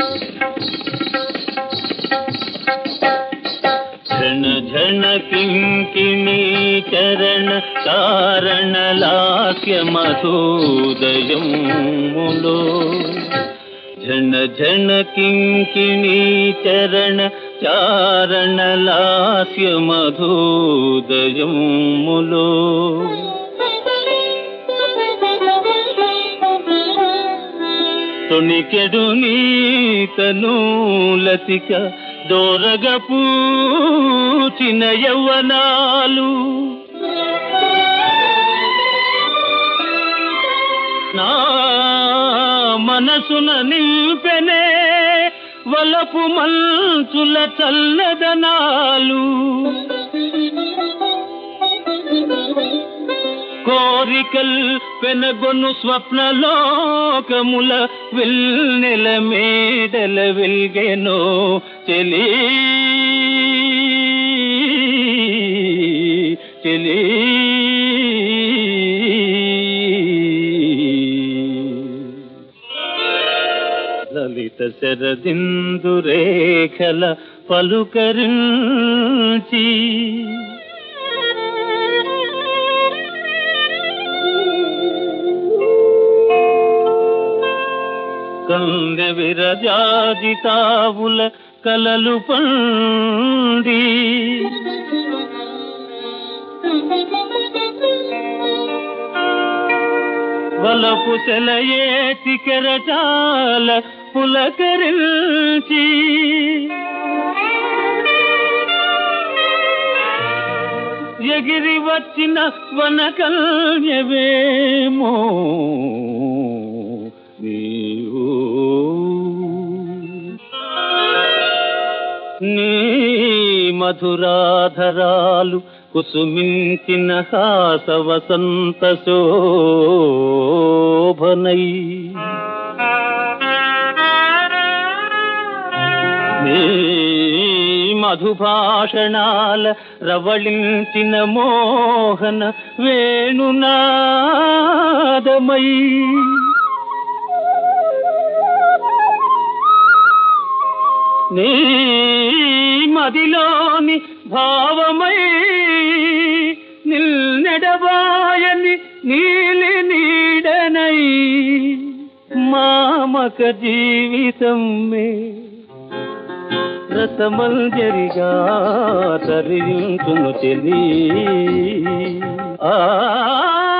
ఝణ ఝణ కింకిణీ చరణ కారణ లాస్య మధోదయములో ఝణ ఝణ కింకిణీ చరణ చారణ లాస్య మధోదయములో తొణికెడు నీతను లతిక దోరగ పూచిన యవ్వనాలు నా మనసున నింపెనే వలపు మంచుల చల్లదనాలు కోరికల్ పెనగొను స్వప్నలోకముల వెన్నెల మేడల వెల్గెనో చెలి చెలి లలిత శరదిందురేఖల పలుకరించి కందె విరజాజి తావుల కలలు పండి వలపు సెలయేటి కెరటాల పులకరించి ఎగిరి వచ్చిన వనకల్యవేమో నీవు నీ మధురాధరాలు కుసుమించిన హాస వసంత శోభనై నీ మధుభాషణాల రవళించిన మోహన వేణునాదమై నీ మదిలోని భావమై నిల్నెడబాయని నీలి నీడనై మామక జీవితం మే రసమంజరిగా తరించును తెలి ఆ